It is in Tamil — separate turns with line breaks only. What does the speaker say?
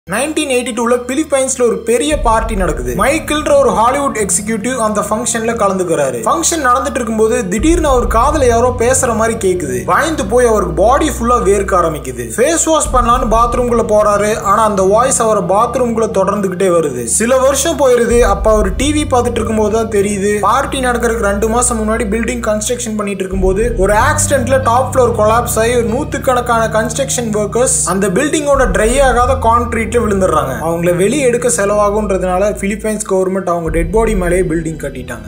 நைன்டீன் எயிட்டி டூல பிலிப்பைன்ஸ்ல ஒரு பெரிய பார்ட்டி நடக்குது மைக்கிள்ன்ற ஒரு ஹாலிவுட் எக்ஸிகியூட்டிவ் அந்த ஃபங்க்ஷன்ல கலந்துக்கிறாரு ஃபங்க்ஷன் நடந்துட்டு இருக்கும்போது திடீர்னு அவர் காதுல யாரோ பேசுற மாதிரி கேக்குது பயந்து போய் அவருக்கு பாடி ஃபுல்லா வேர்க்க ஆரம்பிக்குது ஃபேஸ் வாஷ் பண்ணலான்னு பாத்ரூம்குள்ள போறாரு ஆனா அந்த வாய்ஸ் அவரை பாத்ரூம்குள்ள தொடர்ந்துகிட்டே வருது சில வருஷம் போயிருது அப்ப அவர் டிவி பார்த்துட்டு இருக்கும்போது தான் தெரியுது பார்ட்டி நடக்கிறதுக்கு ரெண்டு மாசம் முன்னாடி பில்டிங் கன்ஸ்ட்ரக்ஷன் பண்ணிட்டு இருக்கும்போது ஒரு ஆக்சிடென்ட்ல டாப் ஃப்ளோர் கொலாப்ஸ் ஆகி ஒரு நூத்துக்கணக்கான கன்ஸ்ட்ரக்ஷன் ஒர்க்கர்ஸ் அந்த பில்டிங்கோட ட்ரை ஆகாத கான்கிரீட்ல விழுந்துடுறாங்க அவங்கள வெளியே எடுக்க செலவாகுன்றதுனால பிலிப்பைன்ஸ் கவர்மெண்ட் அவங்க டெட் பாடி மேலேயே பில்டிங் கட்டிட்டாங்க